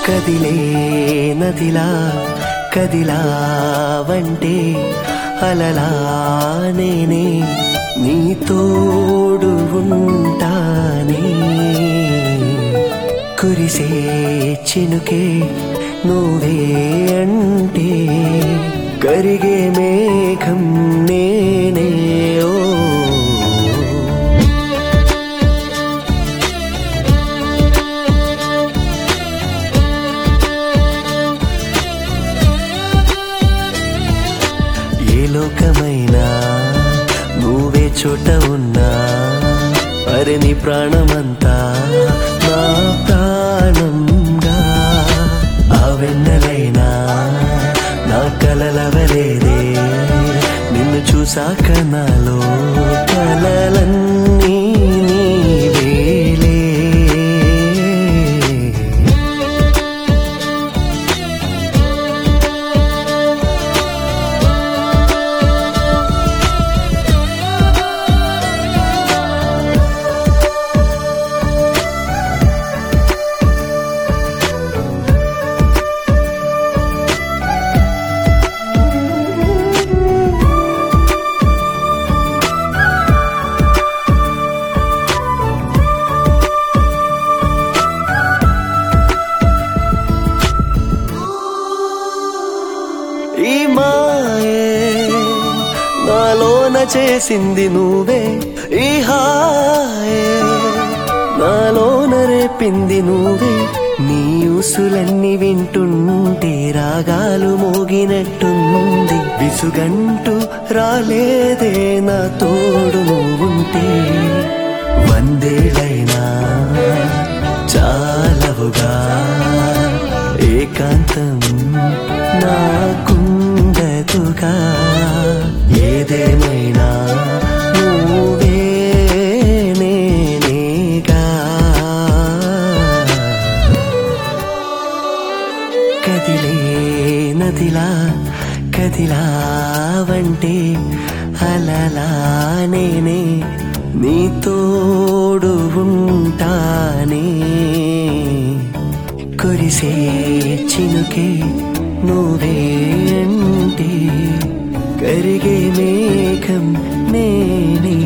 కదిలే నదిలా కదిలా వంటే అలలా నేనే నీ తోడు ఉంటానే కురిసే చినుకే నువ్వే అంటే కరిగే మేఘం నేనే ఓ ఏ లోకమైనా నువ్వే చోట ఉన్నా అరే నీ ప్రాణమంతా నా ప్రాణంగా ఆ వెన్నెలైనా నా కలలవలేదే నిన్ను చూసాక నాలో కలలన్నీ నీవేలే ఈ మాయే నాలోన చేసింది నువ్వే ఈ హాయే నాలోన రేపింది నువ్వే నీ ఊసులన్నీ వింటుంటే రాగాలు మోగినట్టుంది విసుగంటూ రాలేదే నా తోడు నువ్వుంటే వందేళ్ళైనా చాలవుగా ఏకాంతం నాకుండదుగా ఏదేమైనా నువ్వే నేనేగా కదిలే నదిలా కదిలా వంటే అలలా నేనే నీ తోడు ఉంటానే కురిసే చినుకే నువ్వే అంటే కరిగే మేఘం నేనే